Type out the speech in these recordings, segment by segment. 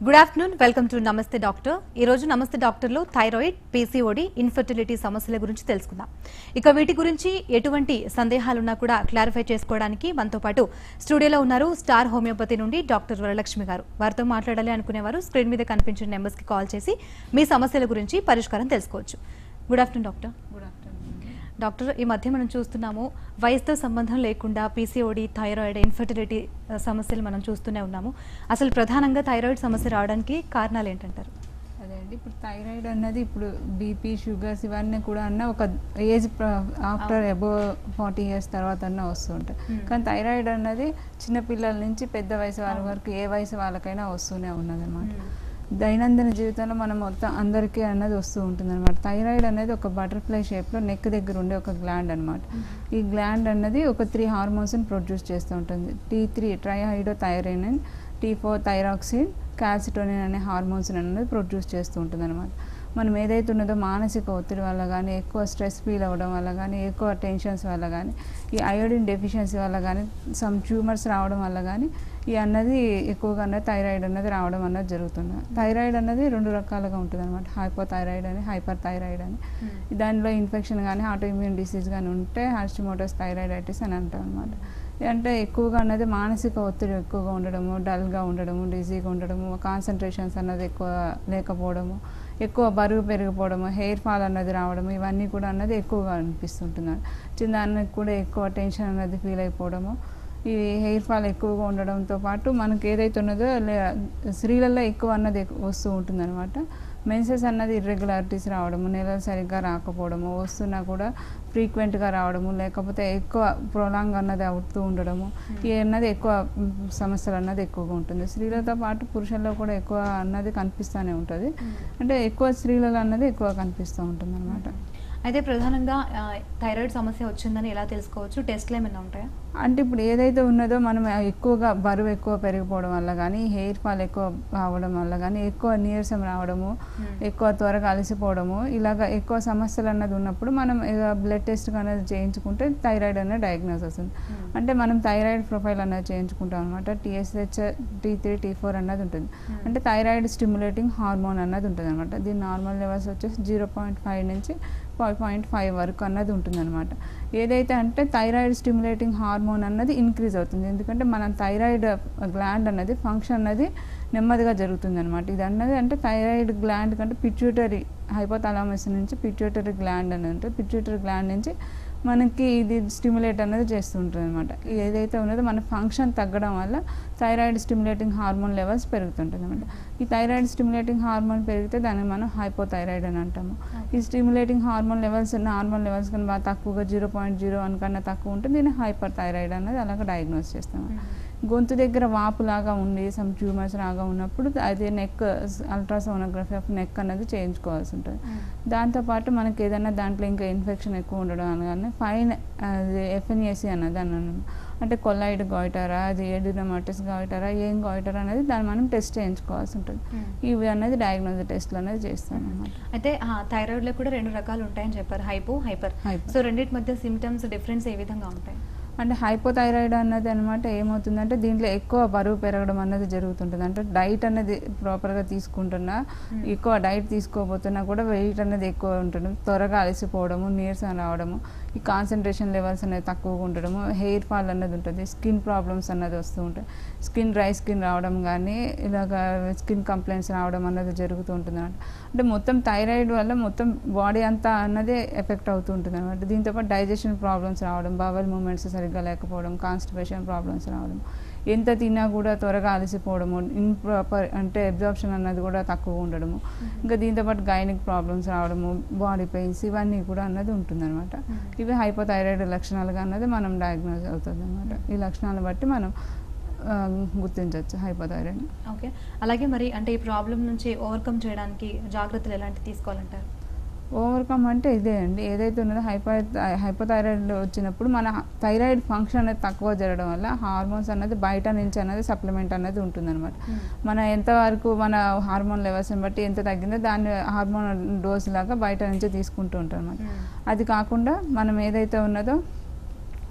Good afternoon welcome to Namaste doctor ఈ రోజు నమస్తే డాక్టర్లో థైరాయిడ్ పీసీఓడి ఇన్ఫర్టిలిటీ సమస్యల గురించి తెలుసుకుందాం ఇక వీటి గురించి ఎటువంటి సందేహాలున్నా కూడా క్లారిఫై చేసుకోవడానికి మనతో పాటు స్టూడియోలో ఉన్నారు స్టార్ హోమియోపతి నుండి డాక్టర్ వరలక్ష్మి గారు వారితో మాట్లాడాలి అనుకునేవారు స్క్రీన్ మీద కనిపించిన నెంబర్స్ కి కాల్ చేసి మీ సమస్యల గురించి పరిష్కారం తెలుసుకోవచ్చు good afternoon doctor good afternoon doctor ఈ మధ్య మనం చూస్తున్నాము వయసుతో సంబంధం లేకుండా పీసీఓడి థైరాయిడ్ ఇన్ఫర్టిలిటీ ఆ, సమస్యలు మనం చూస్తూనే ఉన్నాము అసలు ప్రధానంగా థైరాయిడ్ సమస్య రావడానికి కారణాలు ఏంటంటారు అదే అండి ఇప్పుడు థైరాయిడ్ అన్నది ఇప్పుడు బీపీ షుగర్స్ ఇవన్నీ కూడా అన్న ఒక age after above forty years తర్వాత అన్న వస్తుంటాయి Hmm. కానీ థైరాయిడ్ అన్నది చిన్నపిల్లల నుంచి పెద్ద వయసు వాళ్ళ వరకు ఏ వయసు వాళ్ళకైనా వస్తూనే ఉన్నది అనమాట దైనందిన జీవితంలో మనం మొత్తం అందరికీ అన్నది వస్తూ ఉంటుంది అనమాట థైరాయిడ్ అనేది ఒక బటర్ఫ్లై షేప్లో నెక్ దగ్గర ఉండే ఒక గ్లాండ్ అనమాట ఈ గ్లాండ్ అన్నది ఒక త్రీ హార్మోన్స్ని ప్రొడ్యూస్ చేస్తూ ఉంటుంది T three triiodothyronine T four thyroxine calcitonin అనే హార్మోన్స్ అనేది ప్రొడ్యూస్ చేస్తూ ఉంటుంది అనమాట మనం ఏదైతే ఉన్నదో మానసిక ఒత్తిడి వల్ల కానీ ఎక్కువ స్ట్రెస్ ఫీల్ అవ్వడం వల్ల కానీ ఎక్కువ టెన్షన్స్ వల్ల కానీ ఈ అయోడిన్ డెఫిషియన్సీ వల్ల కానీ సమ్ ట్యూమర్స్ రావడం వల్ల కానీ ఈ అన్నది ఎక్కువగా అన్నది థైరాయిడ్ అన్నది రావడం అన్నది జరుగుతుంది థైరాయిడ్ అన్నది రెండు రకాలుగా ఉంటుంది అనమాట హైపోథైరాయిడ్ అని హైపర్ థైరాయిడ్ అని దానిలో ఇన్ఫెక్షన్ కానీ ఆటో ఇమ్యూన్ డిసీజ్ కానీ ఉంటే హాస్టిమోటోస్ థైరాయిడైటిస్ అని అంటాం అనమాట అంటే ఎక్కువగా అన్నది మానసిక ఒత్తిడి ఎక్కువగా ఉండడము డల్గా ఉండడము డిజీగా ఉండడము కాన్సన్ట్రేషన్స్ అన్నది ఎక్కువ లేకపోవడము ఎక్కువ బరువు పెరిగిపోవడము హెయిర్ ఫాల్ అన్నది రావడము ఇవన్నీ కూడా అన్నది ఎక్కువగా అనిపిస్తుంటుంది చిన్నదానికి కూడా ఎక్కువ టెన్షన్ అన్నది ఫీల్ అయిపోవడము ఈ హెయిర్ ఫాల్ ఎక్కువగా ఉండడంతో పాటు మనకి ఏదైతే ఉన్నదో లే- స్త్రీలలో ఎక్కువ అన్నది ఎక్కువ వస్తూ ఉంటుంది అనమాట మెన్సెస్ అన్నది ఇర్రెగ్యులారిటీస్ రావడము నెలలు సరిగ్గా రాకపోవడము వస్తున్నా కూడా ఫ్రీక్వెంట్గా రావడము లేకపోతే ఎక్కువ ప్రొలాంగ్ అన్నది అవుతూ ఉండడము ఈ అన్నది ఎక్కువ మ్, సమస్యలు అన్నది ఎక్కువగా ఉంటుంది స్త్రీలతో పాటు పురుషుల్లో కూడా ఎక్కువ అన్నది కనిపిస్తూనే ఉంటుంది అంటే ఎక్కువ స్త్రీలలో అన్నది ఎక్కువ కనిపిస్తూ ఉంటుంది అనమాట అయితే ప్రధానంగా ఆ, థైరాయిడ్ సమస్య వచ్చిందని ఎలా తెలుసుకోవచ్చు టెస్ట్లు ఏమైనా ఉంటాయా అంటే ఇప్పుడు ఏదైతే ఉన్నదో మనం ఎక్కువగా బరువు ఎక్కువ పెరిగిపోవడం వల్ల కానీ హెయిర్ ఫాల్ ఎక్కువ రావడం వల్ల కానీ ఎక్కువ నీరసం రావడము ఎక్కువ త్వరగా అలసిపోవడము ఇలాగ ఎక్కువ సమస్యలు అన్నది ఉన్నప్పుడు మనం బ్లడ్ టెస్ట్ అనేది చేయించుకుంటే థైరాయిడ్ అనేది డయాగ్నోస్ వస్తుంది అంటే మనం థైరాయిడ్ ప్రొఫైల్ అనేది చేయించుకుంటాం అనమాట TSH T three T four అన్నది ఉంటుంది అంటే థైరాయిడ్ స్టిమ్యులేటింగ్ హార్మోన్ అన్నది ఉంటుంది అనమాట దీని నార్మల్ లెవెల్స్ వచ్చేసి జీరో పాయింట్ ఫైవ్ నుంచి ఫైవ్ పాయింట్ ఫైవ్ వరకు అన్నది ఉంటుందన్నమాట ఏదైతే అంటే థైరాయిడ్ స్టిమ్యులేటింగ్ హార్మోన్ అన్నది ఇంక్రీజ్ అవుతుంది ఎందుకంటే మన థైరాయిడ్ గ్లాండ్ అన్నది ఫంక్షన్ అన్నది నెమ్మదిగా జరుగుతుంది అనమాట ఇది అన్నది అంటే థైరాయిడ్ గ్లాండ్ కంటే పిట్యూటరీ హైపోథాలమస్ నుంచి పిట్యూటరీ గ్లాండ్ అనేది ఉంటుంది పిట్యూటరీ గ్లాండ్ నుంచి మనకి ఇది స్టిమ్యులేట్ అనేది చేస్తుంటుంది అనమాట ఏదైతే ఉన్నదో మన ఫంక్షన్ తగ్గడం వల్ల థైరాయిడ్ స్టిమ్యులేటింగ్ హార్మోన్ లెవెల్స్ పెరుగుతుంటుంది అనమాట ఈ థైరాయిడ్ స్టిమ్యులేటింగ్ హార్మోన్ పెరిగితే దాన్ని మనం హైపోథైరాయిడ్ అని అంటాము ఈ stimulating hormone levels normal levels కన్నా బాగా తక్కువగా జీరో పాయింట్ జీరో వన్ కన్నా తక్కువ ఉంటే దీన్ని హైపర్ థైరాయిడ్ అనేది అలాగే డయాగ్నోస్ చేస్తాము గొంతు దగ్గర వాపులాగా ఉండి సమ్ ట్యూమర్స్ లాగా ఉన్నప్పుడు అది నెక్ అల్ట్రాసోనోగ్రఫీ ఆఫ్ నెక్ అనేది చేయించుకోవాల్సి ఉంటుంది దాంతోపాటు మనకి ఏదైనా దాంట్లో ఇంకా ఇన్ఫెక్షన్ ఎక్కువ ఉండడం అనగానే ఫైన్ అది ఎఫ్ఎన్ఏసి అన్నది అన్నాను అంటే కొల్లాయిడ్ గోయిటరా అది ఎడినమాటిస్ గోయిటరా ఏం గోయిటరా అనేది దాన్ని మనం టెస్ట్ చేయించుకోవాల్సి ఉంటుంది ఇవి అనేది డయాగ్నోస్ టెస్ట్లు అనేది చేస్తాం అన్నమాట అయితే థైరాయిడ్ లో కూడా రెండు రకాలు ఉంటాయని చెప్పారు హైపో హైపర్ Hyper. సో రెండింటి మధ్య సిమ్టమ్స్ డిఫరెన్స్ ఏ విధంగా ఉంటాయి అంటే హైపోథైరాయిడ్ అన్నది అనమాట ఏమవుతుందంటే దీంట్లో ఎక్కువ బరువు పెరగడం అన్నది జరుగుతుంటుంది అంటే డైట్ అనేది ప్రాపర్గా తీసుకుంటున్నా ఎక్కువ డైట్ తీసుకోబోతున్నా కూడా వెయిట్ అనేది ఎక్కువ ఉంటుంది త్వరగా అలసిపోవడము నీరసం రావడము ఈ కాన్సన్ట్రేషన్ లెవెల్స్ అనేది తక్కువగా ఉండడము హెయిర్ ఫాల్ అన్నది ఉంటుంది స్కిన్ ప్రాబ్లమ్స్ అన్నది వస్తూ ఉంటాయి స్కిన్ డ్రై స్కిన్ రావడం కానీ ఇలాగ స్కిన్ కంప్లైంట్స్ రావడం అన్నది జరుగుతూ ఉంటుంది అనమాట అంటే మొత్తం థైరాయిడ్ వల్ల మొత్తం బాడీ అంతా అన్నదే ఎఫెక్ట్ అవుతూ ఉంటుంది అనమాట దీంతోపాటు డైజెషన్ ప్రాబ్లమ్స్ రావడం బవల్ మూమెంట్స్ సరిగ్గా లేకపోవడం కాన్స్టిపేషన్ ప్రాబ్లమ్స్ రావడం ఎంత తిన్నా కూడా త్వరగా అలసిపోవడము ఇంప్రాపర్ అంటే అబ్జార్ప్షన్ అన్నది కూడా తక్కువ ఉండడము ఇంకా దీంతోపాటు గైనిక్ ప్రాబ్లమ్స్ రావడము బాడీ పెయిన్స్ ఇవన్నీ కూడా అన్నది ఉంటుందన్నమాట ఇవి హైపోథైరాయిడ్ లక్షణాలుగా అన్నది మనం డయాగ్నోజ్ అవుతుంది అనమాట ఈ లక్షణాలను బట్టి మనం ఆ, గుర్తించవచ్చు హైపోథైరాయిడ్ ఓకే అలాగే మరి అంటే ఈ ప్రాబ్లం నుంచి ఓవర్కమ్ చేయడానికి జాగ్రత్తలు ఎలాంటివి తీసుకోవాలంటారు ఓవర్కమ్ అంటే ఇదే అండి ఏదైతే ఉన్నదో హైపో హైపోథైరాయిడ్ వచ్చినప్పుడు మన థైరాయిడ్ ఫంక్షన్ అనేది తక్కువ జరగడం వల్ల హార్మోన్స్ అనేది బయట నుంచి అనేది సప్లిమెంట్ అనేది ఉంటుందన్నమాట మన ఎంతవరకు మన హార్మోన్ లెవెల్స్ని బట్టి ఎంత తగ్గిందో దాన్ని హార్మోన్ డోస్ లాగా బయట నుంచి తీసుకుంటూ ఉంటాం అనమాట అది కాకుండా మనం ఏదైతే ఉన్నదో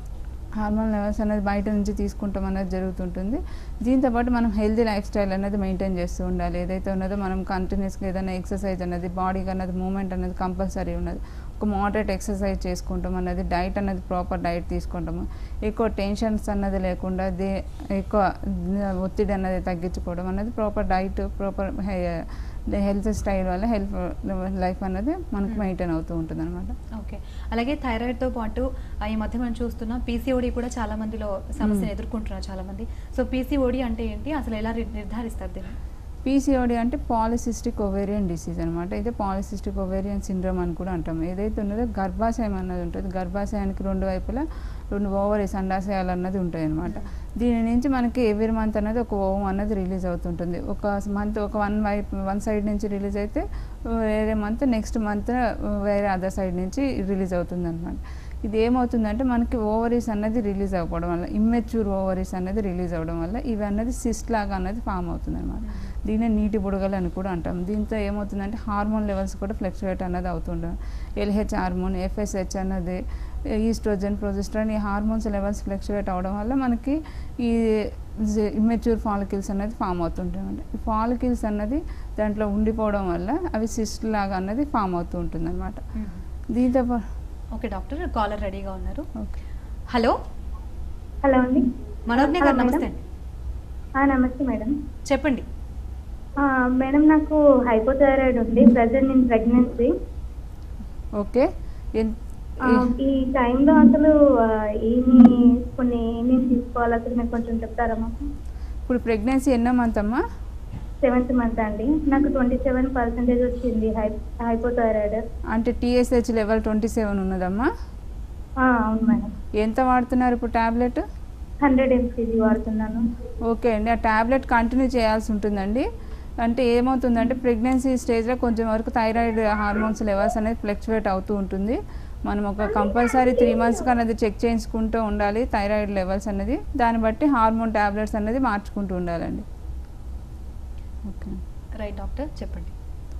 హార్మోన్ లెవెల్స్ అనేది బయట నుంచి తీసుకుంటాం అనేది జరుగుతుంటుంది దీంతోపాటు మనం హెల్తీ లైఫ్ స్టైల్ అనేది మెయింటైన్ చేస్తూ ఉండాలి ఏదైతే ఉన్నదో మనం కంటిన్యూస్గా ఏదైనా ఎక్సర్సైజ్ అనేది బాడీకి అనేది మూమెంట్ అనేది కంపల్సరీ ఉన్నది ఒక మోడరేట్ ఎక్సర్సైజ్ చేసుకుంటాం అన్నది డైట్ అనేది ప్రాపర్ డైట్ తీసుకుంటాము ఎక్కువ టెన్షన్స్ అన్నది లేకుండా దే ఎక్కువ ఒత్తిడి అన్నది తగ్గించుకోవడం అనేది proper diet proper health style వల్ల హెల్త్ లైఫ్ అనేది మనకు మెయింటైన్ అవుతూ ఉంటుంది అనమాట ఓకే అలాగే థైరాయిడ్తో పాటు ఆ, ఈ మధ్య మనం చూస్తున్నాం పీసీఓడి కూడా చాలా మందిలో సమస్యను ఎదుర్కొంటున్నారు చాలా మంది సో పీసీఓడి అంటే ఏంటి అసలు ఎలా రి- నిర్ధారిస్తారు దీన్ని పీసీఓడి అంటే పాలిసిస్టిక్ ఒవేరియన్ డిసీజ్ అనమాట అయితే పాలిసిస్టిక్ ఒవేరియన్ సిండ్రోమ్ అని కూడా అంటాం ఏదైతే ఉన్నదో గర్భాశయం అన్నది ఉంటుంది గర్భాశయానికి రెండు వైపులా రెండు ఓవరీస్ అండాశయాలు అన్నది ఉంటాయి అనమాట దీని నుంచి మనకి ఎవ్రీ మంత్ అనేది ఒక ఓవం అన్నది రిలీజ్ అవుతుంటుంది ఒక మంత్ ఒక వన్ వైపు వన్ సైడ్ నుంచి రిలీజ్ అయితే వేరే మంత్ నెక్స్ట్ మంత్ వేరే అదర్ సైడ్ నుంచి రిలీజ్ అవుతుంది అనమాట ఇది ఏమవుతుందంటే మనకి ఓవరీస్ అన్నది రిలీజ్ అవ్వడం వల్ల ఇమ్మెచ్యూర్ ఓవరీస్ అన్నది రిలీజ్ అవ్వడం వల్ల ఇవి అన్నది సిస్ట్ లాగా అన్నది ఫామ్ అవుతుంది అనమాట దీనే నీటి బుడగలు అని కూడా అంటాం దీంతో ఏమవుతుందంటే హార్మోన్ లెవెల్స్ కూడా ఫ్లక్చువేట్ అన్నది అవుతుంటాం ఎల్హెచ్ హార్మోన్ ఎఫ్ఎస్హెచ్ అన్నది ఈస్ట్రోజన్ ప్రొజెస్ట్రాన్ ఈ హార్మోన్స్ లెవెల్స్ ఫ్లక్చువేట్ అవడం వల్ల మనకి ఈ ఇమ్మెచ్యూర్ ఫాలికిల్స్ అనేది ఫామ్ అవుతుంటాయి అన్నమాట ఈ ఫాలికిల్స్ అన్నది దాంట్లో ఉండిపోవడం వల్ల అవి సిస్ట్ లాగా అన్నది ఫామ్ అవుతూ ఉంటుంది అనమాట దీంతో పా- ఓకే డాక్టర్ కాలర్ రెడీగా ఉన్నారు ఓకే హలో హలో అండి మనోజ్ఞ హలో గారు మేడం. నమస్తే అండి ఆ, నమస్తే మేడం చెప్పండి ఆ, మేడం నాకు హైపోథైరాయిడ్ ఉంది ప్రజెంట్ నేను ప్రెగ్నెన్సీ ఓకే ఎన్- ఆ, ఈ టైంలో అసలు ఆ, ఏమి కొన్ని ఏమేమి తీసుకోవాలి అసలు మీరు కొంచెం చెప్తారా మాకు ఇప్పుడు ప్రెగ్నెన్సీ ఎన్నో మంత్ అమ్మా సెవెంత్ మంత్ అండి నాకు ట్వంటీ సెవెన్ పర్సెంటేజ్ వచ్చింది హై హైపోథైరాయిడ్ అంటే టీఎస్హెచ్ లెవెల్ ట్వంటీ సెవెన్ ఉన్నదమ్మా ఆ, అవును మేడం ఎంత వాడుతున్నారు ఇప్పుడు ట్యాబ్లెట్ హండ్రెడ్ ఎంసీజీ వాడుతున్నాను ఓకే అండి ఆ ట్యాబ్లెట్ కంటిన్యూ చేయాల్సి ఉంటుందండి అంటే ఏమవుతుందంటే ప్రెగ్నెన్సీ స్టేజ్లో కొంచెం వరకు థైరాయిడ్ హార్మోన్స్ లెవెల్స్ అనేది ఫ్లక్చువేట్ అవుతూ ఉంటుంది మనం ఒక కంపల్సరీ త్రీ మంత్స్కి అనేది చెక్ చేయించుకుంటూ ఉండాలి థైరాయిడ్ లెవెల్స్ అనేది దాన్ని బట్టి హార్మోన్ ట్యాబ్లెట్స్ అనేది మార్చుకుంటూ ఉండాలండి ఓకే రైట్ డాక్టర్ చెప్పండి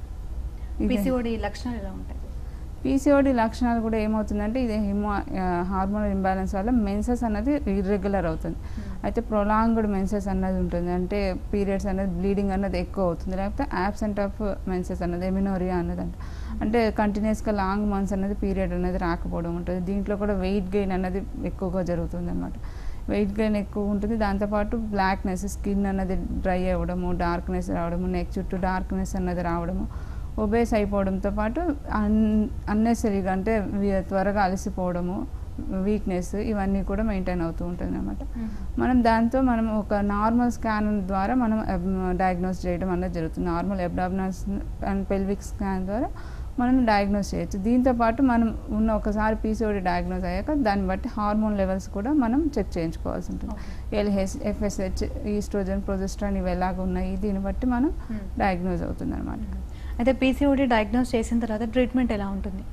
ఇదే. పీసీఓడి లక్షణాలు ఎలా ఉంటాయి పీసీఓడి లక్షణాలు కూడా ఏమవుతుందంటే ఇది హిమో హార్మోనల్ ఇంబ్యాలెన్స్ వల్ల మెన్సెస్ అన్నది ఇర్రెగ్యులర్ అవుతుంది అయితే ప్రొలాంగ్డ్ మెన్సెస్ అన్నది ఉంటుంది అంటే పీరియడ్స్ అనేది బ్లీడింగ్ అన్నది ఎక్కువ అవుతుంది లేకపోతే యాబ్సెంట్ ఆఫ్ మెన్సెస్ అన్నది ఎమినోరియా అన్నది అంట అంటే కంటిన్యూస్గా లాంగ్ మంత్స్ అనేది పీరియడ్ అనేది రాకపోవడం ఉంటుంది దీంట్లో కూడా వెయిట్ గెయిన్ అనేది ఎక్కువగా జరుగుతుంది అనమాట వెయిట్ గెయిన్ ఎక్కువ ఉంటుంది దాంతోపాటు బ్లాక్నెస్ స్కిన్ అన్నది డ్రై అవ్వడము డార్క్నెస్ రావడము నెక్ చుట్టూ డార్క్నెస్ అన్నది రావడము ఒబేస్ అయిపోవడంతో పాటు అన్ అన్నెసరీగా అంటే వి- త్వరగా అలసిపోవడము వీక్నెస్ ఇవన్నీ కూడా మెయింటైన్ అవుతూ ఉంటుంది అనమాట మనం దాంతో మనం ఒక నార్మల్ స్కాన్ ద్వారా మనం డయాగ్నోస్ చేయడం అనేది జరుగుతుంది normal abdominals and pelvic scan ద్వారా మనం డయాగ్నోస్ చేయొచ్చు దీంతో పాటు మనం ఉన్న ఒకసారి పీసీఓడి డయాగ్నోస్ అయ్యాక దాన్ని బట్టి హార్మోన్ లెవెల్స్ కూడా మనం చెక్ చేయించుకోవాల్సి ఉంటుంది ఎల్హెచ్ ఎఫ్ఎస్హెచ్ ఈస్ట్రోజన్ ప్రొజెస్ట్రాన్ ఇవి ఎలాగ ఉన్నాయి దీన్ని బట్టి మనం Hmm. డయాగ్నోస్ అవుతుంది అనమాట అయితే పీసీఓడి డయాగ్నోస్ చేసిన తర్వాత ట్రీట్మెంట్ ఎలా ఉంటుంది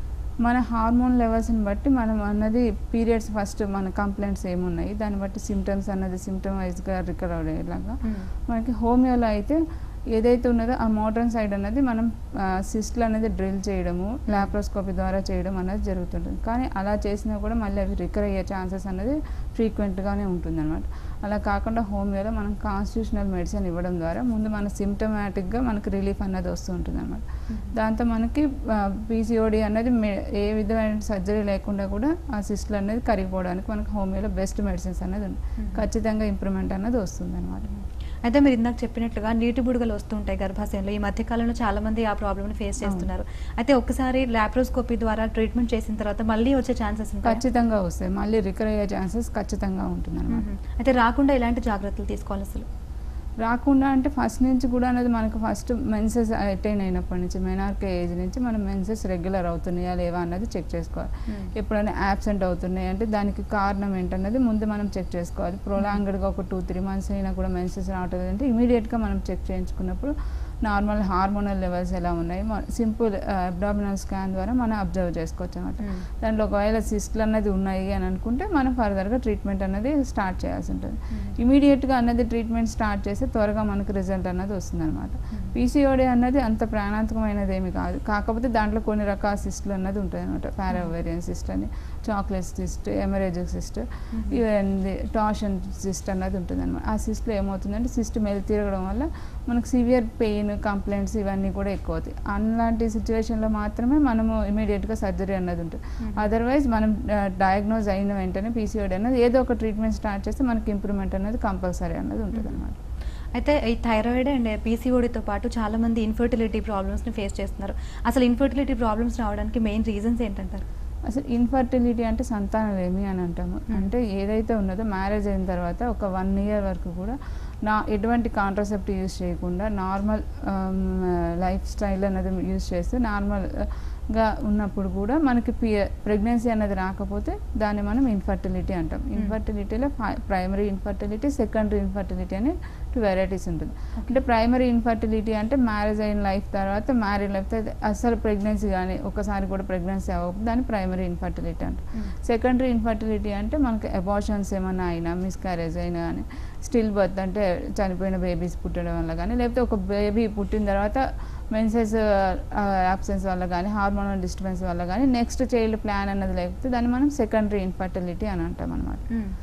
మన హార్మోన్ లెవెల్స్ని బట్టి మనం అన్నది పీరియడ్స్ ఫస్ట్ మన కంప్లైంట్స్ ఏమున్నాయి దాన్ని బట్టి సిమ్టమ్స్ అన్నది సిమ్టమ్ వైజ్గా రికవర్ అయ్యేలాగా మనకి హోమియోలో అయితే ఏదైతే ఉన్నదో ఆ మోడర్న్ సైడ్ అనేది మనం సిస్ట్లు అనేది డ్రిల్ చేయడము లాప్రోస్కోపీ ద్వారా చేయడం అనేది జరుగుతుంటుంది కానీ అలా చేసినా కూడా మళ్ళీ అవి రికర్ అయ్యే ఛాన్సెస్ అనేది ఫ్రీక్వెంట్గానే ఉంటుంది అనమాట అలా కాకుండా హోమియోలో మనం కాన్స్టిట్యూషనల్ మెడిసిన్ ఇవ్వడం ద్వారా ముందు మన సిమ్టమాటిక్గా మనకి రిలీఫ్ అన్నది వస్తూ ఉంటుంది అనమాట దాంతో మనకి పీసీఓడి అనేది మె- ఏ విధమైన సర్జరీ లేకుండా కూడా ఆ సిస్ట్లు అనేది కరిగిపోవడానికి మనకి హోమియోలో బెస్ట్ మెడిసిన్స్ అనేది ఉంది ఖచ్చితంగా ఇంప్రూవ్మెంట్ అనేది వస్తుంది అనమాట అయితే మీరు ఇందాక చెప్పినట్లుగా నీటి బుడగలు వస్తుంటాయి గర్భాశయంలో ఈ మధ్య కాలంలో చాలా మంది ఆ ప్రాబ్లమ్ ఫేస్ చేస్తున్నారు అయితే ఒక్కసారి లాప్రోస్కోపీ ద్వారా ట్రీట్మెంట్ చేసిన తర్వాత మళ్ళీ వచ్చే ఛాన్సెస్ ఉంటాయి ఖచ్చితంగా వస్తాయి మళ్ళీ రికర్ అయ్యే ఛాన్సెస్ ఖచ్చితంగా ఉంటుంది అనమాట అయితే రాకుండా ఎలాంటి జాగ్రత్తలు తీసుకోవాలి అసలు రాకుండా అంటే ఫస్ట్ నుంచి కూడా అనేది మనకు ఫస్ట్ మెన్సెస్ అటైన్ అయినప్పటి నుంచి మెనార్కే ఏజ్ నుంచి మనం మెన్సెస్ రెగ్యులర్ అవుతున్నాయా లేవా అన్నది చెక్ చేసుకోవాలి Hmm. ఎప్పుడైనా యాబ్సెంట్ అవుతున్నాయి అంటే దానికి కారణం ఏంటన్నది ముందు మనం చెక్ చేసుకోవాలి ప్రొలాంగడ్గా ఒక టూ త్రీ మంత్స్ అయినా కూడా మెన్సెస్ రావట్లేదు అంటే ఇమీడియట్గా మనం చెక్ చేయించుకున్నప్పుడు నార్మల్ హార్మోనల్ లెవెల్స్ ఎలా ఉన్నాయి సింపుల్ అబ్డామినల్ స్కాన్ ద్వారా మనం అబ్జర్వ్ చేసుకోవచ్చు అనమాట Hmm. దాంట్లో ఒకవేళ సిస్ట్లు అన్నది ఉన్నాయి అని అనుకుంటే మనం ఫర్దర్గా ట్రీట్మెంట్ అనేది స్టార్ట్ చేయాల్సి ఉంటుంది ఇమీడియట్గా అన్నది ట్రీట్మెంట్ స్టార్ట్ చేస్తే త్వరగా మనకు రిజల్ట్ అన్నది వస్తుంది అనమాట పీసీఓడి అన్నది అంత ప్రాణాంతకమైనది ఏమి కాదు కాకపోతే దాంట్లో కొన్ని రకాల సిస్ట్లు అన్నది ఉంటుంది అనమాట పారావేరియన్ సిస్ట్ అని చాక్లెట్ సిస్ట్ ఎమరేజిక్ సిస్ట్ ఇవన్నీ టాషన్ సిస్ట్ అన్నది ఉంటుంది అనమాట ఆ సిస్ట్లో ఏమవుతుందంటే సిస్ట్ మెలి తిరగడం వల్ల మనకు సివియర్ పెయిన్ కంప్లైంట్స్ ఇవన్నీ కూడా ఎక్కువ అవుతాయి అలాంటి సిచ్యువేషన్లో మాత్రమే మనము ఇమీడియట్గా సర్జరీ అన్నది ఉంటుంది అదర్వైజ్ మనం డయాగ్నోజ్ అయిన వెంటనే పీసీఓడి అన్నది ఏదో ఒక ట్రీట్మెంట్ స్టార్ట్ చేస్తే మనకి ఇంప్రూవ్మెంట్ అనేది కంపల్సరీ అన్నది ఉంటుంది అనమాట అయితే ఈ థైరాయిడ్ అండ్ పీసీఓడితో పాటు చాలా మంది ఇన్ఫర్టిలిటీ ప్రాబ్లమ్స్ని ఫేస్ చేస్తున్నారు అసలు ఇన్ఫర్టిలిటీ ప్రాబ్లమ్స్ రావడానికి మెయిన్ రీజన్స్ ఏంటంటారు అసలు ఇన్ఫర్టిలిటీ అంటే సంతానలేమి అని అంటాము అంటే ఏదైతే ఉన్నదో మ్యారేజ్ అయిన తర్వాత ఒక వన్ ఇయర్ వరకు కూడా నా ఎటువంటి కాంట్రసెప్ట్ యూజ్ చేయకుండా నార్మల్ లైఫ్ స్టైల్ అనేది యూజ్ చేస్తే నార్మల్గా ఉన్నప్పుడు కూడా మనకి ప్రెగ్నెన్సీ అనేది రాకపోతే దాన్ని మనం ఇన్ఫర్టిలిటీ అంటాం ఇన్ఫర్టిలిటీలో ప్రైమరీ ఇన్ఫర్టిలిటీ సెకండరీ ఇన్ఫర్టిలిటీ అని టూ వెరైటీస్ ఉంటుంది అంటే ప్రైమరీ ఇన్ఫర్టిలిటీ అంటే మ్యారేజ్ అయిన లైఫ్ తర్వాత మ్యారేజ్ లైఫ్ తర్వాత అసలు ప్రెగ్నెన్సీ కానీ ఒకసారి కూడా ప్రెగ్నెన్సీ అవ్వకపోతే దాన్ని ప్రైమరీ ఇన్ఫర్టిలిటీ అంటాం సెకండరీ ఇన్ఫర్టిలిటీ అంటే మనకి అబార్షన్స్ ఏమైనా అయినా మిస్క్యారేజ్ అయినా కానీ స్టిల్ బర్త్ అంటే చనిపోయిన బేబీస్ పుట్టడం వల్ల కానీ లేకపోతే ఒక బేబీ పుట్టిన తర్వాత మెన్సెస్ యాబ్సెన్స్ వల్ల కానీ హార్మోనల్ డిస్టర్బెన్స్ వల్ల కానీ నెక్స్ట్ చైల్డ్ ప్లాన్ అన్నది లేకపోతే దాన్ని మనం సెకండరీ ఇన్ఫర్టిలిటీ అని అంటాం అనమాట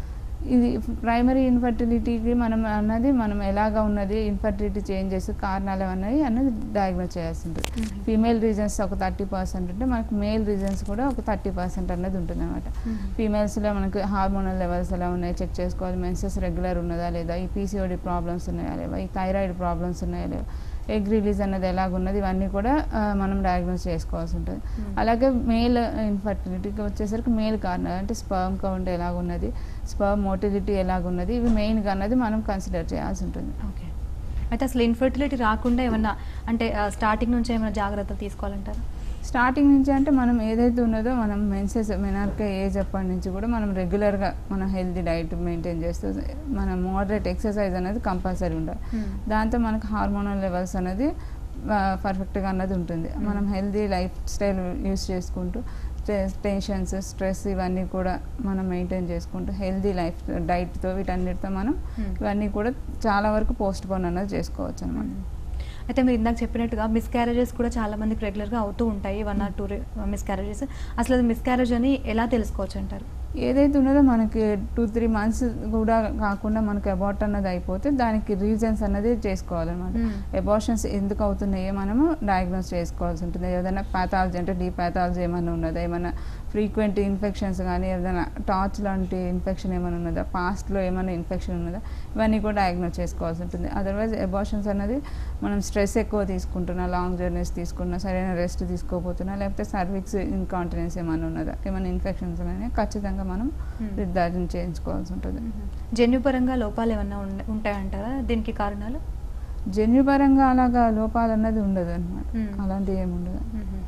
ఇది ప్రైమరీ ఇన్ఫర్టిలిటీకి మనం అన్నది మనం ఎలాగా ఉన్నది ఇన్ఫర్టిలిటీ చేంజెస్ కారణాలు అన్నది అన్నది డయాగ్నోస్ చేయాల్సి ఉంటుంది ఫీమేల్ రీజన్స్ ఒక థర్టీ పర్సెంట్ ఉంటే మనకు మేల్ రీజన్స్ కూడా ఒక థర్టీ పర్సెంట్ అన్నది ఉంటుంది అనమాట ఫీమేల్స్లో మనకు హార్మోనల్ లెవెల్స్ ఎలా ఉన్నాయి చెక్ చేసుకోవాలి మెన్సెస్ రెగ్యులర్ ఉన్నదా లేదా ఈ పీసీఓడి ప్రాబ్లమ్స్ ఉన్నాయా లేవా ఈ థైరాయిడ్ ప్రాబ్లమ్స్ ఉన్నాయా లేవా ఎగ్ రిలీజ్ అన్నది ఎలాగున్నది ఇవన్నీ కూడా ఆ, మనం డయాగ్నోస్ చేసుకోవాల్సి ఉంటుంది అలాగే మేల్ ఇన్ఫర్టిలిటీకి వచ్చేసరికి మేల్ కారణాలు అంటే స్పర్మ్ కౌంట్ ఎలాగున్నది స్పర్మ్ మోటిలిటీ ఎలాగున్నది ఇవి మెయిన్గా అన్నది మనం కన్సిడర్ చేయాల్సి ఉంటుంది ఓకే అయితే అసలు ఇన్ఫర్టిలిటీ రాకుండా ఏమన్నా అంటే స్టార్టింగ్ నుంచి ఏమైనా జాగ్రత్తలు తీసుకోవాలంటారు స్టార్టింగ్ నుంచి అంటే మనం ఏదైతే ఉన్నదో మనం మెన్సెస్ మెనార్క ఏజ్ అప్పటి నుంచి కూడా మనం రెగ్యులర్గా మనం హెల్తీ డైట్ మెయింటైన్ చేస్తూ మనం మోడరేట్ ఎక్సర్సైజ్ అనేది కంపల్సరీ ఉండాలి దాంతో మనకు హార్మోనల్ లెవెల్స్ అనేది పర్ఫెక్ట్గా అన్నది ఉంటుంది మనం హెల్దీ లైఫ్ స్టైల్ యూస్ చేసుకుంటూ టెన్షన్స్ స్ట్రెస్ ఇవన్నీ కూడా మనం మెయింటైన్ చేసుకుంటూ హెల్దీ లైఫ్ డైట్తో వీటన్నిటితో మనం Hmm. ఇవన్నీ కూడా చాలా వరకు పోస్ట్ పోన్ అన్నది చేసుకోవచ్చు అనమాట అయితే మీరు ఇందాక చెప్పినట్టుగా మిస్క్యారేజెస్ కూడా చాలా మందికి రెగ్యులర్గా అవుతూ ఉంటాయి వన్ ఆర్ టూ మిస్క్యారేజెస్ అసలు అది మిస్క్యారేజ్ అని ఎలా తెలుసుకోవచ్చు అంటారు ఏదైతే ఉన్నదో మనకి టూ త్రీ మంత్స్ కూడా కాకుండా మనకి అబార్ట్ అన్నది అయిపోతే దానికి రీజన్స్ అన్నది చేసుకోవాలన్నమాట Hmm. అబార్షన్స్ ఎందుకు అవుతున్నాయో మనము డయాగ్నోస్ చేసుకోవాల్సి ఉంటుంది ఏదైనా పాథాలజీ అంటే డీ పాథాలజీ ఏమైనా ఉన్నదా ఏమైనా ఫ్రీక్వెంట్ ఇన్ఫెక్షన్స్ కానీ ఏదైనా టార్చ్ లాంటి ఇన్ఫెక్షన్ ఏమైనా ఉన్నదా పాస్ట్లో ఏమైనా ఇన్ఫెక్షన్ ఉన్నదా ఇవన్నీ కూడా డయాగ్నోస్ చేసుకోవాల్సి ఉంటుంది అదర్వైజ్ అబార్షన్స్ అన్నది మనం స్ట్రెస్ ఎక్కువ తీసుకుంటున్నా లాంగ్ జర్నీస్ తీసుకున్నా సరైన రెస్ట్ తీసుకోకపోతున్నా లేకపోతే సర్విక్స్ ఇన్కాంటినెన్స్ ఏమైనా ఉన్నదా ఏమైనా ఇన్ఫెక్షన్స్ ఉన్నాయని ఖచ్చితంగా మనం Hmm. నిర్ధారణ చేయించుకోవాల్సి ఉంటుంది జన్యుపరంగా లోపాలు ఏమన్నా ఉండ- ఉంటాయంటారా దీనికి కారణాలు జన్యుపరంగా అలాగా లోపాలు అన్నది ఉండదు అనమాట Hmm. అలాంటివి ఏమి ఉండదు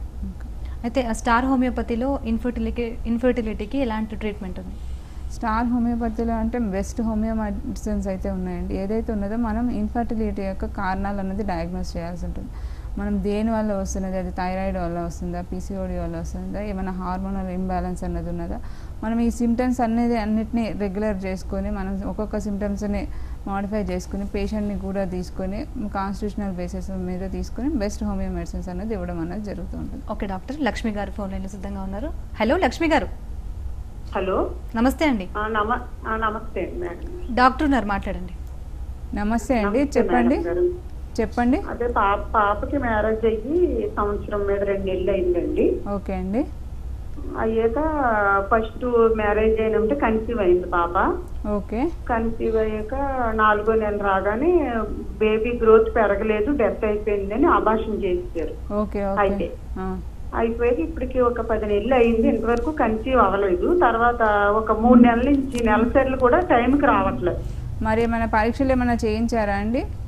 అయితే ఆ స్టార్ హోమియోపతిలో ఇన్ఫర్టిలిటీ ఇన్ఫర్టిలిటీకి ఎలాంటి ట్రీట్మెంట్ ఉంది స్టార్ హోమియోపతిలో అంటే బెస్ట్ హోమియో మెడిసిన్స్ అయితే ఉన్నాయండి ఏదైతే ఉన్నదో మనం ఇన్ఫర్టిలిటీ యొక్క కారణాలు అన్నది డయాగ్నోస్ చేయాల్సి ఉంటుంది మనం దేని వల్ల వస్తున్నది అది థైరాయిడ్ వల్ల వస్తుందా పీసీఓడి వల్ల వస్తుందా ఏమైనా హార్మోనల్ ఇంబ్యాలెన్స్ అన్నది ఉన్నదా మనం ఈ సిమ్టమ్స్ అనేది అన్నిటినీ రెగ్యులర్ చేసుకొని మనం ఒక్కొక్క సిమ్టమ్స్ని మాడిఫై చేసుకుని పేషెంట్ని కూడా తీసుకొని కాన్స్టిట్యూషనల్ బేసిస్ మీద తీసుకొని బెస్ట్ హోమియో మెడిసిన్స్ అనేది ఇవ్వడం అనేది జరుగుతూ ఉంటుంది ఓకే డాక్టర్ లక్ష్మి గారు ఫోన్ లైన్లో సిద్ధంగా ఉన్నారు హలో లక్ష్మి గారు హలో నమస్తే అండి ఆ, నమ ఆ, నమస్తే మేడం డాక్టర్ ఉన్నారు మాట్లాడండి నమస్తే అండి నమస్తే చెప్పండి మేడం గారు. చెప్పండి అదే పాప పాపకి మ్యారేజ్ అయ్యి సంవత్సరం మీద రెండు నెలలు అయిందండి ఓకే అండి అయ్యాక ఫస్ట్ మ్యారేజ్ అయినప్పుడు కన్సీవ్ అయింది పాప ఓకే కన్సీవ్ అయ్యాక నాలుగో నెల రాగానే బేబీ గ్రోత్ పెరగలేదు డెత్ అయిపోయిందని అభాషణ చేశారు ఓకే ఓకే అయితే. ఆ, అయిపోయి ఇప్పటికి ఒక పది నెలలు అయింది ఇంతవరకు కన్సీవ్ అవ్వలేదు తర్వాత ఒక మూడు నెలల నుంచి నెలసరిలు కూడా టైంకి రావట్లేదు మరి ఏమైనా పరీక్షలు ఏమైనా చేయించారా అండి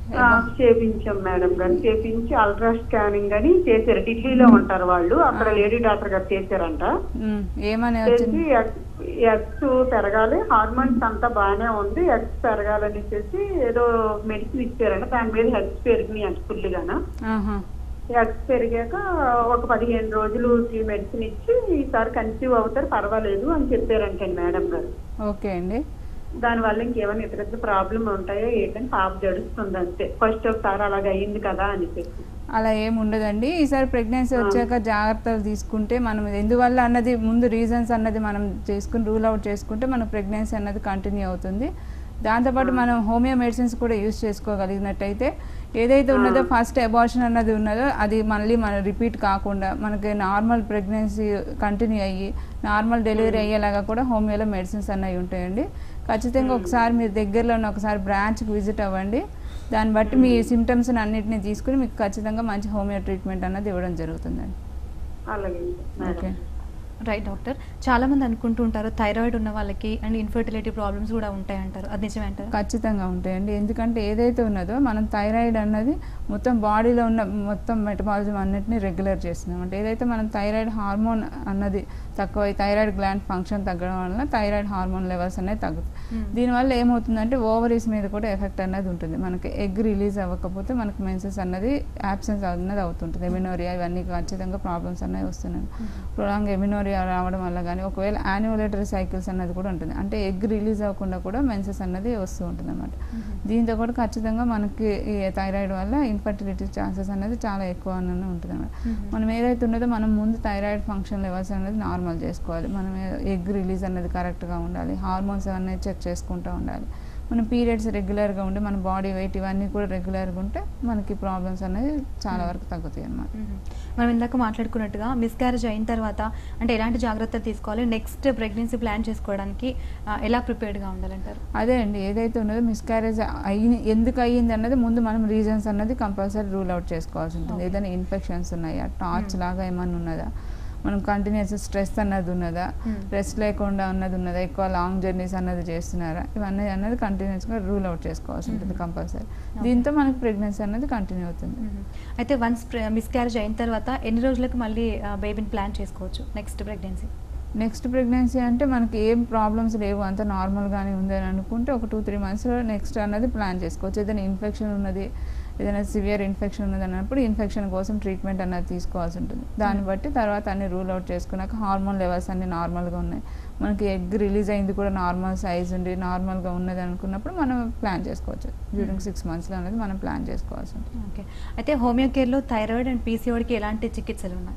ఆ, చేపించాం మేడం గారు చేపించి అల్ట్రా స్కానింగ్ అని చేశారు ఢిల్లీలో ఉంటారు వాళ్ళు అక్కడ లేడీ డాక్టర్ గారు చేశారంట ఉమ్, ఏమని చేసి వచ్చింది ఎగ్స్ పెరగాలి హార్మోన్స్ అంతా బాగానే ఉంది ఎగ్స్ పెరగాలని చెప్పి ఏదో మెడిసిన్ ఇచ్చారంట దాని మీద హెగ్స్ పెరిగినాయి అంట ఫుల్గాన ఆహా. ఎగ్స్ పెరిగాక ఒక పదిహేను రోజులు ఈ మెడిసిన్ ఇచ్చి ఈసారి కన్సీవ్ అవుతారు పర్వాలేదు అని చెప్పారంటండి మేడం గారు ఓకే అండి దానివల్ల ఇంకేమైనా ఇతర ఇతర ప్రాబ్లం ఉంటాయో ఏంటని పాప జడుస్తుంది అంతే ఫస్ట్ ఒకసారి అలాగ అయ్యింది కదా అని చెప్పి అలా ఏం ఉండదండి ఈసారి ప్రెగ్నెన్సీ వచ్చాక జాగ్రత్తలు తీసుకుంటే మనం ఎందువల్ల అన్నది ముందు రీజన్స్ అన్నది మనం చేసుకుని రూల్ అవుట్ చేసుకుంటే మన ప్రెగ్నెన్సీ అన్నది కంటిన్యూ అవుతుంది దాంతోపాటు మనం హోమియో మెడిసిన్స్ కూడా యూస్ చేసుకోగలిగినట్టయితే ఏదైతే ఉన్నదో ఫస్ట్ అబార్షన్ అన్నది ఉన్నదో అది మళ్ళీ మన రిపీట్ కాకుండా మనకి నార్మల్ ప్రెగ్నెన్సీ కంటిన్యూ అయ్యి నార్మల్ డెలివరీ అయ్యేలాగా కూడా హోమియోలో మెడిసిన్స్ అన్నవి ఉంటాయండి ఖచ్చితంగా ఒకసారి మీరు దగ్గరలో ఉన్న ఒకసారి బ్రాంచ్కి విజిట్ అవ్వండి దాన్ని బట్టి మీ సిమ్టమ్స్ అన్నిటిని తీసుకుని మీకు ఖచ్చితంగా మంచి హోమియో ట్రీట్మెంట్ అన్నది ఇవ్వడం జరుగుతుందండి అలాగే మేడం ఓకే రైట్ డాక్టర్ చాలా మంది అనుకుంటూ ఉంటారు థైరాయిడ్ ఉన్న వాళ్ళకి అండ్ ఇన్ఫర్టిలిటీ ప్రాబ్లమ్స్ కూడా ఉంటాయి అంటారు అది నిజమే అంటారు ఖచ్చితంగా ఉంటాయండి ఎందుకంటే ఏదైతే ఉన్నదో మనం థైరాయిడ్ అన్నది మొత్తం బాడీలో ఉన్న మొత్తం మెటబాలిజం అన్నిటిని రెగ్యులర్ చేస్తున్నాం అంటే ఏదైతే మనం థైరాయిడ్ హార్మోన్ అన్నది తక్కువ థైరాయిడ్ గ్లాండ్ ఫంక్షన్ తగ్గడం వల్ల థైరాయిడ్ హార్మోన్ లెవెల్స్ అనేది తగ్గుతాయి దీనివల్ల ఏమవుతుందంటే ఓవరీస్ మీద కూడా ఎఫెక్ట్ అన్నది ఉంటుంది మనకి ఎగ్ రిలీజ్ అవ్వకపోతే మనకి మెన్సెస్ అన్నది యాబ్సెన్స్ అన్నది అవుతుంటుంది ఎమినోరియా ఇవన్నీ ఖచ్చితంగా ప్రాబ్లమ్స్ అనేవి వస్తున్నాయి ప్రొలాంగ్ ఎమినోరియా రావడం వల్ల కానీ ఒకవేళ యాన్యులేటరీ సైకిల్స్ అన్నది కూడా ఉంటుంది అంటే ఎగ్ రిలీజ్ అవ్వకుండా కూడా మెన్సెస్ అన్నది వస్తూ ఉంటుంది అనమాట దీంతో కూడా ఖచ్చితంగా మనకి ఈ థైరాయిడ్ వల్ల ఇన్ఫర్టిలిటీ ఛాన్సెస్ అనేది చాలా ఎక్కువ అనేది ఉంటుంది అనమాట మనం ఏదైతే ఉన్నదో మనం ముందు థైరాయిడ్ ఫంక్షన్ లెవెల్స్ అనేది నార్మల్ చేసుకోవాలి మనం ఎగ్ రిలీజ్ అనేది కరెక్ట్గా ఉండాలి హార్మోన్స్ అనేది చెక్ చేసుకుంటూ ఉండాలి మన పీరియడ్స్ రెగ్యులర్గా ఉండి మన బాడీ వెయిట్ ఇవన్నీ కూడా రెగ్యులర్గా ఉంటే మనకి ప్రాబ్లమ్స్ అనేది చాలా వరకు తగ్గుతాయి అన్నమాట మ్మ్. మనం ఇందాక మాట్లాడుకున్నట్టుగా మిస్క్యారేజ్ అయిన తర్వాత అంటే ఎలాంటి జాగ్రత్తలు తీసుకోవాలి నెక్స్ట్ ప్రెగ్నెన్సీ ప్లాన్ చేసుకోవడానికి ఆ, ఎలా ప్రిపేర్డ్గా ఉండాలంటారు అదే అండి ఏదైతే ఉన్నదో మిస్క్యారేజ్ అయ్యి ఎందుకు అయ్యింది అన్నది ముందు మనం రీజన్స్ అన్నది కంపల్సరీ రూల్ అవుట్ చేసుకోవాల్సి ఉంటుంది ఏదైనా ఇన్ఫెక్షన్స్ ఉన్నాయా టార్చ్ లాగా ఏమన్నా ఉన్నదా మనం కంటిన్యూస్ స్ట్రెస్ అన్నది ఉన్నదా Hmm. రెస్ట్ లేకుండా ఉన్నది ఉన్నదా ఎక్కువ లాంగ్ జర్నీస్ అన్నది చేస్తున్నారా ఇవన్నీ అన్నది కంటిన్యూస్గా రూల్ అవుట్ చేసుకోవాల్సి ఉంటుంది కంపల్సరీ దీంతో మనకి ప్రెగ్నెన్సీ అన్నది కంటిన్యూ అవుతుంది మ్మ్. అయితే వన్స్ మిస్క్యారేజ్ అయిన తర్వాత ఎన్ని రోజులకు మళ్ళీ బేబీని ప్లాన్ చేసుకోవచ్చు నెక్స్ట్ ప్రెగ్నెన్సీ నెక్స్ట్ ప్రెగ్నెన్సీ అంటే మనకి ఏం ప్రాబ్లమ్స్ లేవు అంత నార్మల్గానే ఉంది అని అనుకుంటే ఒక టూ త్రీ మంత్స్లో నెక్స్ట్ అన్నది ప్లాన్ చేసుకోవచ్చు ఏదైనా ఇన్ఫెక్షన్ ఉన్నది ఏదైనా సివియర్ ఇన్ఫెక్షన్ ఉన్నది అన్నప్పుడు ఇన్ఫెక్షన్ కోసం ట్రీట్మెంట్ అన్నది తీసుకోవాల్సి ఉంటుంది దాన్ని బట్టి తర్వాత అన్ని రూల్ అవుట్ చేసుకున్నాక హార్మోన్ లెవెల్స్ అన్ని నార్మల్గా ఉన్నాయి మనకి ఎగ్ రిలీజ్ అయింది కూడా నార్మల్ సైజ్ ఉండి నార్మల్గా ఉన్నది అనుకున్నప్పుడు మనం ప్లాన్ చేసుకోవచ్చు డ్యూరింగ్ సిక్స్ మంత్స్లో అనేది మనం ప్లాన్ చేసుకోవాల్సి ఉంటుంది ఓకే అయితే హోమియో కేర్లో థైరాయిడ్ అండ్ పీసీఓడికి ఎలాంటి చికిత్సలు ఉన్నాయి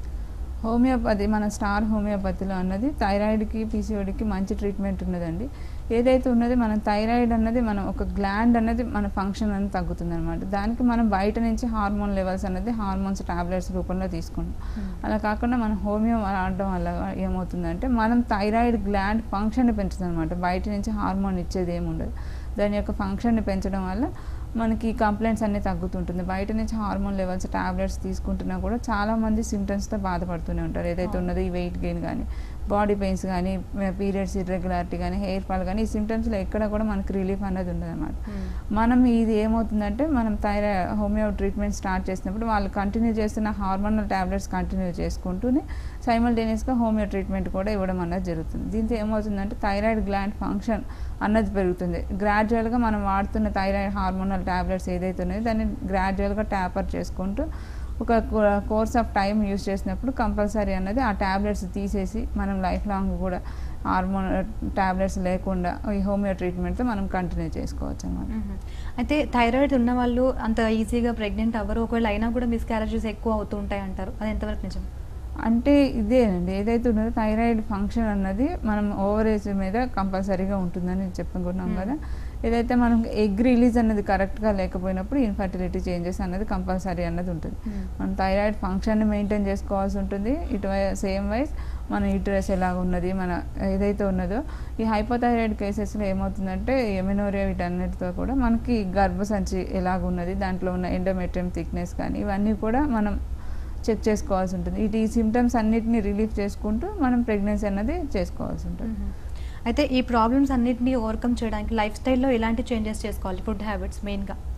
హోమియోపతి మన స్టార్ హోమియోపతిలో అన్నది థైరాయిడ్కి పీసీఓడికి మంచి ట్రీట్మెంట్ ఉన్నదండి ఏదైతే ఉన్నది మన థైరాయిడ్ అన్నది మనం ఒక గ్లాండ్ అన్నది మన ఫంక్షన్ అనేది తగ్గుతుంది అనమాట దానికి మనం బయట నుంచి హార్మోన్ లెవెల్స్ అనేది హార్మోన్స్ టాబ్లెట్స్ రూపంలో తీసుకుంటాం అలా కాకుండా మనం హోమియో వాడడం వల్ల ఏమవుతుందంటే మనం థైరాయిడ్ గ్లాండ్ ఫంక్షన్ని పెంచుతుంది అనమాట బయట నుంచి హార్మోన్ ఇచ్చేది ఏమి ఉండదు దాని యొక్క ఫంక్షన్ని పెంచడం వల్ల మనకి కంప్లైంట్స్ అన్నీ తగ్గుతుంటుంది బయట నుంచి హార్మోన్ లెవెల్స్ టాబ్లెట్స్ తీసుకుంటున్నా కూడా చాలామంది సిమ్టమ్స్తో బాధపడుతూనే ఉంటారు ఏదైతే ఉన్నదో ఈ వెయిట్ గెయిన్ కానీ బాడీ పెయిన్స్ కానీ పీరియడ్స్ ఇర్రెగ్యులారిటీ కానీ హెయిర్ ఫాల్ కానీ ఈ సిమ్టమ్స్లో ఎక్కడ కూడా మనకి రిలీఫ్ అనేది ఉండదు అనమాట మనం ఇది ఏమవుతుందంటే మనం థైరాయిడ్ హోమియో ట్రీట్మెంట్ స్టార్ట్ చేసినప్పుడు వాళ్ళు కంటిన్యూ చేస్తున్న హార్మోనల్ టాబ్లెట్స్ కంటిన్యూ చేసుకుంటూనే సైమల్టేనియస్గా హోమియో ట్రీట్మెంట్ కూడా ఇవ్వడం అన్నది జరుగుతుంది దీంతో ఏమవుతుందంటే థైరాయిడ్ గ్లాండ్ ఫంక్షన్ అన్నది పెరుగుతుంది గ్రాడ్యువల్గా మనం వాడుతున్న థైరాయిడ్ హార్మోనల్ టాబ్లెట్స్ ఏదైతే ఉన్నాయో దాన్ని గ్రాడ్యువల్గా ట్యాపర్ చేసుకుంటూ ఒక కోర్స్ ఆఫ్ టైం యూస్ చేసినప్పుడు కంపల్సరీ అన్నది ఆ ట్యాబ్లెట్స్ తీసేసి మనం లైఫ్ లాంగ్ కూడా హార్మోన్ టాబ్లెట్స్ లేకుండా ఈ హోమియో ట్రీట్మెంట్తో మనం కంటిన్యూ చేసుకోవచ్చు అన్నమాట మ్మ్. అయితే థైరాయిడ్ ఉన్న వాళ్ళు అంత ఈజీగా ప్రెగ్నెంట్ అవ్వరు ఒకవేళ అయినా కూడా మిస్క్యారేజెస్ ఎక్కువ అవుతూ ఉంటాయి అంటారు అది ఎంతవరకు నిజం అంటే ఇదేనండి ఏదైతే ఉన్నదో థైరాయిడ్ ఫంక్షన్ అన్నది మనం ఓవరేజ్ మీద కంపల్సరీగా ఉంటుందని చెప్పుకున్నాం కదా ఏదైతే మనం ఎగ్ రిలీజ్ అన్నది కరెక్ట్గా లేకపోయినప్పుడు ఇన్ఫర్టిలిటీ చేంజెస్ అన్నది కంపల్సరీ అన్నది ఉంటుంది Hmm. మనం థైరాయిడ్ ఫంక్షన్ని మెయింటైన్ చేసుకోవాల్సి ఉంటుంది ఇటు సేమ్ వైజ్ మన యూటరస్ ఎలాగ ఉన్నది మన ఏదైతే ఉన్నదో ఈ హైపోథైరాయిడ్ కేసెస్లో ఏమవుతుందంటే ఎమినోరియా వీటన్నిటితో కూడా మనకి గర్భసంచి ఎలాగ ఉన్నది దాంట్లో ఉన్న ఎండోమెట్రియం థిక్నెస్ కానీ ఇవన్నీ కూడా మనం చెక్ చేసుకోవాల్సి ఉంటుంది ఇటు ఈ సిమ్టమ్స్ అన్నిటిని రిలీఫ్ చేసుకుంటూ మనం ప్రెగ్నెన్సీ అన్నది చేసుకోవాల్సి ఉంటుంది మ్మ్. అయితే ఈ ప్రాబ్లమ్స్ అన్నిటిని ఓవర్కమ్ చేయడానికి లైఫ్ స్టైల్లో ఎలాంటి చేంజెస్ చేసుకోవాలి ఫుడ్ హ్యాబిట్స్ మెయిన్గా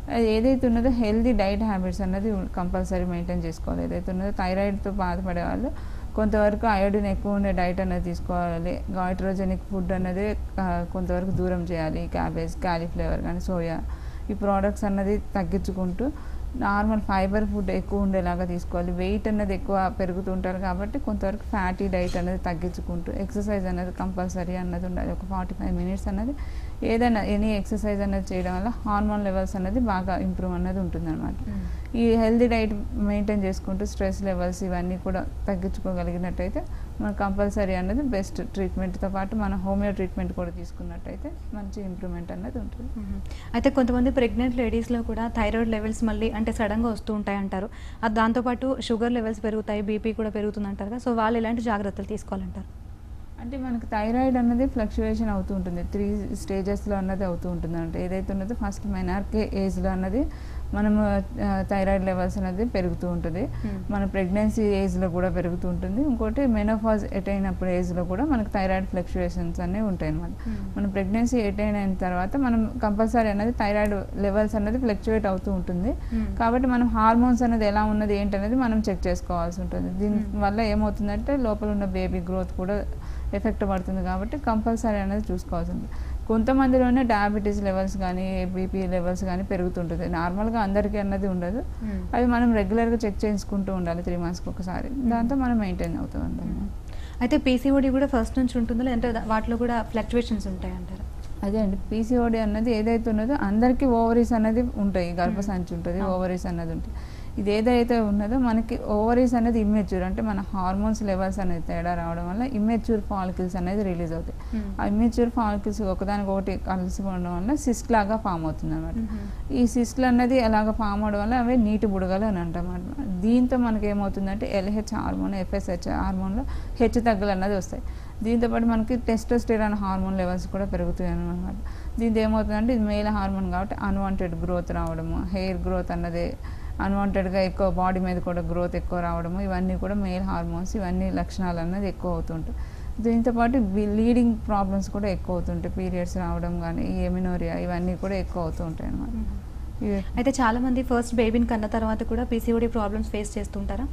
అది ఏదైతే ఉన్నదో హెల్దీ డైట్ హ్యాబిట్స్ అన్నది కంపల్సరీ మెయింటైన్ చేసుకోవాలి ఏదైతే ఉన్నదో థైరాయిడ్తో బాధపడే వాళ్ళు కొంతవరకు అయోడిన్ ఎక్కువ ఉండే డైట్ అనేది తీసుకోవాలి గాయిట్రోజెనిక్ ఫుడ్ అనేది ఆ, కొంతవరకు దూరం చేయాలి క్యాబేజ్ క్యాలీఫ్లవర్ కానీ సోయా ఈ ప్రోడక్ట్స్ అన్నది తగ్గించుకుంటూ నార్మల్ ఫైబర్ ఫుడ్ ఎక్కువ ఉండేలాగా తీసుకోవాలి వెయిట్ అనేది ఎక్కువ పెరుగుతుంటారు కాబట్టి కొంతవరకు ఫ్యాటీ డైట్ అనేది తగ్గించుకుంటూ ఎక్సర్సైజ్ అనేది కంపల్సరీ అన్నది ఉండాలి ఒక ఫార్టీ ఫైవ్ మినిట్స్ అనేది ఏదైనా ఎనీ ఎక్సర్సైజ్ అనేది చేయడం వల్ల హార్మోన్ లెవెల్స్ అనేది బాగా ఇంప్రూవ్ అనేది ఉంటుందన్నమాట ఈ హెల్దీ డైట్ మెయింటైన్ చేసుకుంటూ స్ట్రెస్ లెవెల్స్ ఇవన్నీ కూడా తగ్గించుకోగలిగినట్టయితే మనకు కంపల్సరీ అన్నది బెస్ట్ ట్రీట్మెంట్తో పాటు మన హోమియో ట్రీట్మెంట్ కూడా తీసుకున్నట్టయితే మంచి ఇంప్రూవ్మెంట్ అన్నది ఉంటుంది మ్మ్. అయితే కొంతమంది ప్రెగ్నెంట్ లేడీస్లో కూడా థైరాయిడ్ లెవెల్స్ మళ్ళీ అంటే సడన్గా వస్తూ ఉంటాయి అంటారు అది దాంతోపాటు షుగర్ లెవెల్స్ పెరుగుతాయి బీపీ కూడా పెరుగుతుంది అంటారు కదా సో వాళ్ళు ఎలాంటి జాగ్రత్తలు తీసుకోవాలంటారు అంటే మనకి థైరాయిడ్ అన్నది ఫ్లక్చువేషన్ అవుతూ ఉంటుంది త్రీ స్టేజెస్లో అన్నది అవుతూ ఉంటుంది అంటే ఏదైతే ఉన్నదో ఫస్ట్ మెనార్కే ఏజ్లో అన్నది మనము థైరాయిడ్ లెవెల్స్ అనేది పెరుగుతూ ఉంటుంది Hmm. మన ప్రెగ్నెన్సీ ఏజ్లో కూడా పెరుగుతూ ఉంటుంది ఇంకోటి మెనోఫాజ్ అటైన్ అప్పుడు ఏజ్లో కూడా మనకి థైరాయిడ్ ఫ్లక్చువేషన్స్ అనేవి ఉంటాయి అన్నమాట Hmm. మనం ప్రెగ్నెన్సీ అటైన్ అయిన తర్వాత మనం కంపల్సరీ అనేది థైరాయిడ్ లెవెల్స్ అనేది ఫ్లక్చువేట్ అవుతూ ఉంటుంది Hmm. కాబట్టి మనం హార్మోన్స్ అనేది ఎలా ఉన్నది ఏంటనేది మనం చెక్ చేసుకోవాల్సి ఉంటుంది దీని Hmm. వల్ల ఏమవుతుందంటే లోపల ఉన్న బేబీ గ్రోత్ కూడా ఎఫెక్ట్ పడుతుంది కాబట్టి కంపల్సరీ అనేది చూసుకోవాల్సి ఉంటుంది కొంతమందిలోనే డయాబెటీస్ లెవెల్స్ కానీ బీపీ లెవెల్స్ కానీ పెరుగుతుంటుంది నార్మల్గా అందరికీ అన్నది ఉండదు మ్మ్. అవి మనం రెగ్యులర్గా చెక్ చేసుకుంటూ ఉండాలి త్రీ మంత్స్కి ఒకసారి దాంతో మనం మెయింటైన్ అవుతూ ఉండాలి అయితే పీసీఓడి కూడా ఫస్ట్ నుంచి ఉంటుందో లేదంటే దా- వాటిలో కూడా ఫ్లక్చువేషన్స్ ఉంటాయి అంటారు అదే అండి పీసీఓడి అన్నది ఏదైతే ఉన్నదో అందరికీ ఓవరీస్ అనేది ఉంటాయి గర్భసంచి ఉంటుంది ఓవరీస్ అన్నది ఉంటుంది ఇది ఏదైతే ఉన్నదో మనకి ఓవరీస్ అనేది ఇమ్మెచ్యూర్ అంటే మన హార్మోన్స్ లెవెల్స్ అనేది తేడా రావడం వల్ల ఇమ్మెచ్యూర్ ఫాలికల్స్ అనేది రిలీజ్ అవుతాయి Hmm. ఆ ఇమ్మెచ్యూర్ ఫాలికల్స్ ఒకదానికొకటి కలిసిపోవడం వల్ల సిస్ట్ లాగా ఫామ్ అవుతుంది అనమాట మ్మ్. ఈ సిస్ట్లు అన్నది అలాగ ఫామ్ అవడం వల్ల అవే నీటి బుడగలు అని అంటాం అన్నమాట దీంతో మనకి ఏమవుతుందంటే ఎల్హెచ్ హార్మోన్ ఎఫ్ఎస్హెచ్ హార్మోన్లో హెచ్చు తగ్గులు అన్నది వస్తాయి దీంతో పాటు మనకి టెస్టోస్టెరాన్ హార్మోన్ లెవెల్స్ కూడా పెరుగుతాయి అనమాట దీంతో ఏమవుతుందంటే ఇది మేల్ హార్మోన్ కాబట్టి అన్వాంటెడ్ గ్రోత్ రావడము హెయిర్ గ్రోత్ అన్నది అన్వాంటెడ్గా ఎక్కువ బాడీ మీద కూడా గ్రోత్ ఎక్కువ రావడము ఇవన్నీ కూడా మేల్ హార్మోన్స్ ఇవన్నీ లక్షణాలు అన్నది ఎక్కువ అవుతుంటాయి దీంతో పాటు లీడింగ్ ప్రాబ్లమ్స్ కూడా ఎక్కువ అవుతుంటాయి పీరియడ్స్ రావడం కానీ ఈ ఎమినోరియా ఇవన్నీ కూడా ఎక్కువ అవుతూ ఉంటాయి అనమాట మ్మ్. ఇవి అయితే చాలా మంది ఫస్ట్ బేబీని కన్న తర్వాత కూడా పీసీఓడి ప్రాబ్లమ్స్ ఫేస్ చేస్తుంటారా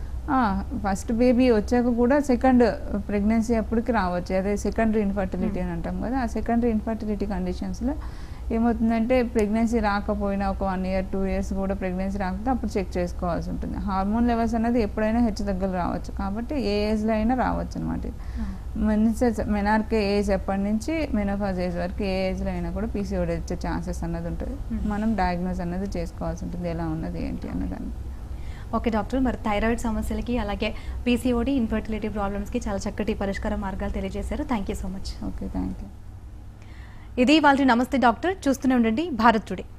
ఫస్ట్ బేబీ వచ్చాక కూడా సెకండ్ ప్రెగ్నెన్సీ అప్పటికి రావచ్చు అదే సెకండరీ ఇన్ఫర్టిలిటీ అని అంటాం కదా ఆ సెకండరీ ఇన్ఫర్టిలిటీ కండిషన్స్లో ఏమవుతుందంటే ప్రెగ్నెన్సీ రాకపోయినా ఒక వన్ ఇయర్ టూ ఇయర్స్ కూడా ప్రెగ్నెన్సీ రాకపోతే అప్పుడు చెక్ చేసుకోవాల్సి ఉంటుంది హార్మోన్ లెవెల్స్ అనేది ఎప్పుడైనా హెచ్చు తగ్గులు రావచ్చు కాబట్టి ఏ ఏజ్లో అయినా రావచ్చు అనమాట మెన్సెస్ మెనార్కే ఏజ్ ఎప్పటి నుంచి మెనోఫాజ్ ఏజ్ వరకు ఏ ఏజ్లో అయినా కూడా పీసీఓడి వచ్చే ఛాన్సెస్ అన్నది ఉంటుంది Hmm. మనం డయాగ్నోస్ అన్నది చేసుకోవాల్సి ఉంటుంది ఎలా ఉన్నది ఏంటి అన్నదాన్ని ఓకే డాక్టర్ మరి థైరాయిడ్ సమస్యలకి అలాగే పీసీఓడి ఇన్ఫర్టిలిటీ ప్రాబ్లమ్స్కి చాలా చక్కటి పరిష్కార మార్గాలు తెలియజేశారు thank you so much okay thank you ఇది వాళ్ళ నమస్తే డాక్టర్ చూస్తూనే ఉండండి భారత్ టుడే